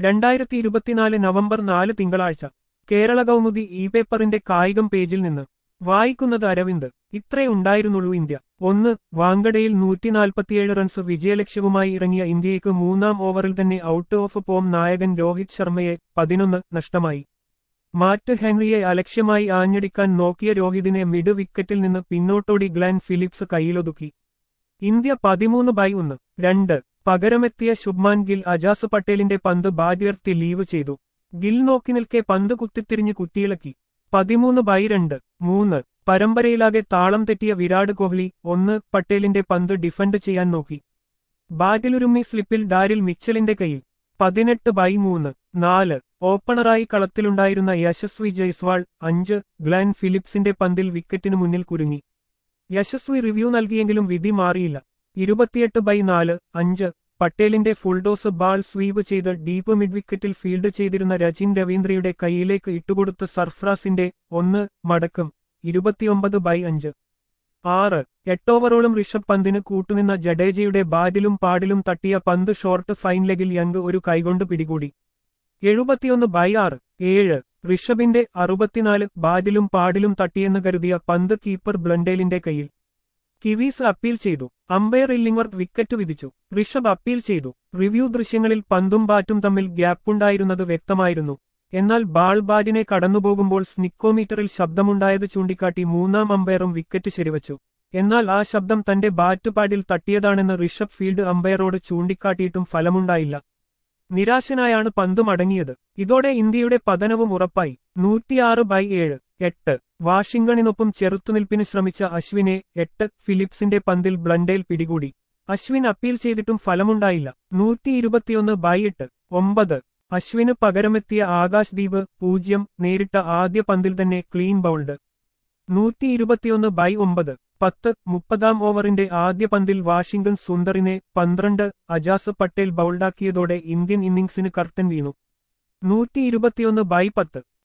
രണ്ടായിരത്തി ഇരുപത്തിനാല് നവംബർ നാല് തിങ്കളാഴ്ച കേരള കൗമുദി ഇ പേപ്പറിന്റെ കായികം പേജിൽ നിന്ന് വായിക്കുന്നത് അരവിന്ദ് ഇത്രേ ഉണ്ടായിരുന്നുള്ളൂ ഇന്ത്യ ഒന്ന് വാങ്കഡയിൽ നൂറ്റിനാൽപ്പത്തിയേഴ് റൺസ് വിജയലക്ഷ്യവുമായി ഇറങ്ങിയ ഇന്ത്യയ്ക്ക് മൂന്നാം ഓവറിൽ തന്നെ ഔട്ട് ഓഫ് പോം നായകൻ രോഹിത് ശർമ്മയെ പതിനൊന്ന് നഷ്ടമായി മാറ്റ് ഹെൻറിയെ അലക്ഷ്യമായി ആഞ്ഞടിക്കാൻ നോക്കിയ രോഹിതിനെ മിഡ് വിക്കറ്റിൽ നിന്ന് പിന്നോട്ടോടി ഗ്ലാൻ ഫിലിപ്സ് കൈയിലൊതുക്കി ഇന്ത്യ പതിമൂന്ന് ബൈ ഒന്ന് രണ്ട് പകരമെത്തിയ ശുഭ്മാൻ ഗിൽ അജാസ് പട്ടേലിന്റെ പന്ത് ബാറ്റുയർത്തി ലീവ് ചെയ്തു ഗിൽ നോക്കി നിൽക്കെ പന്ത് കുത്തിത്തിരിഞ്ഞ് കുത്തിയിളക്കി പതിമൂന്ന് ബൈ രണ്ട് മൂന്ന് പരമ്പരയിലാകെ താളം തെറ്റിയ വിരാട് കോഹ്ലി ഒന്ന് പട്ടേലിന്റെ പന്ത് ഡിഫൻഡ് ചെയ്യാൻ നോക്കി ബാറ്റിലുരുമ്മി സ്ലിപ്പിൽ ഡാരിൽ മിച്ചലിന്റെ കയ്യിൽ പതിനെട്ട് ബൈ മൂന്ന് നാല് ഓപ്പണറായി കളത്തിലുണ്ടായിരുന്ന യശസ്വി ജയ്സ്വാൾ അഞ്ച് ഗ്ലാൻ ഫിലിപ്സിന്റെ പന്തിൽ വിക്കറ്റിനു മുന്നിൽ കുരുങ്ങി യശസ്വി റിവ്യൂ നൽകിയെങ്കിലും വിധി മാറിയില്ല ഇരുപത്തിയെട്ട് ബൈ നാല് അഞ്ച് പട്ടേലിന്റെ ഫുൾഡോസ് ബാൾ സ്വീപ് ചെയ്ത് ഡീപ്പ് മിഡ് വിക്കറ്റിൽ ഫീൽഡ് ചെയ്തിരുന്ന രജിൻ രവീന്ദ്രയുടെ കൈയിലേക്ക് ഇട്ടുകൊടുത്ത് സർഫ്രാസിന്റെ ഒന്ന് മടക്കം ഇരുപത്തിയൊമ്പത് ബൈ അഞ്ച് ആറ് എട്ടോവറോളം ഋഷഭ് പന്തിന് കൂട്ടുനിന്ന ജഡേജയുടെ ബാറ്റിലും പാടിലും തട്ടിയ പന്ത് ഷോർട്ട് ഫൈൻ ലെഗിൽ യങ് ഒരു കൈകൊണ്ട് പിടികൂടി എഴുപത്തിയൊന്ന് ബൈ ആറ് ഏഴ് ഋഷഭിന്റെ അറുപത്തിനാല് ബാറ്റിലും പാടിലും തട്ടിയെന്ന് കരുതിയ പന്ത് കീപ്പർ ബ്ലണ്ടേലിന്റെ കയ്യിൽ കിവീസ് അപ്പീൽ ചെയ്തു അമ്പയർ ഇല്ലിംഗ്വർത്ത് വിക്കറ്റ് വിധിച്ചു ഋഷഭ് അപ്പീൽ ചെയ്തു റിവ്യൂ ദൃശ്യങ്ങളിൽ പന്തും ബാറ്റും തമ്മിൽ ഗ്യാപ്പുണ്ടായിരുന്നത് വ്യക്തമായിരുന്നു എന്നാൽ ബാൾ ബാറ്റിനെ കടന്നുപോകുമ്പോൾ സ്നിക്കോമീറ്ററിൽ ശബ്ദമുണ്ടായത് ചൂണ്ടിക്കാട്ടി മൂന്നാം അമ്പയറും വിക്കറ്റ് ശരിവച്ചു എന്നാൽ ആ ശബ്ദം തന്റെ ബാറ്റ് പാഡിൽ തട്ടിയതാണെന്ന് ഋഷഭ് ഫീൽഡ് അമ്പയറോട് ചൂണ്ടിക്കാട്ടിയിട്ടും ഫലമുണ്ടായില്ല നിരാശനായാണ് പന്ത് മടങ്ങിയത് ഇതോടെ ഇന്ത്യയുടെ പതനവും ഉറപ്പായി നൂറ്റിയാറ് ബൈ ഏഴ് എട്ട് വാഷിംഗ്ടണിനൊപ്പം ചെറുത്തുനിൽപ്പിന് ശ്രമിച്ച അശ്വിനെ എട്ട് ഫിലിപ്സിന്റെ പന്തിൽ ബ്ലണ്ടേൽ പിടികൂടി അശ്വിൻ അപ്പീൽ ചെയ്തിട്ടും ഫലമുണ്ടായില്ല നൂറ്റി ഇരുപത്തിയൊന്ന് ബൈ എട്ട് ഒമ്പത് അശ്വിന് പകരമെത്തിയ ആകാശ് ദീപ് പൂജ്യം നേരിട്ട ആദ്യ പന്തിൽ തന്നെ ക്ലീൻ ബൗൾഡ് നൂറ്റി ഇരുപത്തിയൊന്ന് ബൈ ഒമ്പത് പത്ത് മുപ്പതാം ഓവറിന്റെ ആദ്യ പന്തിൽ വാഷിംഗ്ടൺ സുന്ദറിനെ പന്ത്രണ്ട് അജാസ് പട്ടേൽ ബൗൾഡാക്കിയതോടെ ഇന്ത്യൻ ഇന്നിംഗ്സിന് കർട്ടൻ വീണു നൂറ്റി ഇരുപത്തിയൊന്ന് ബൈ പത്ത്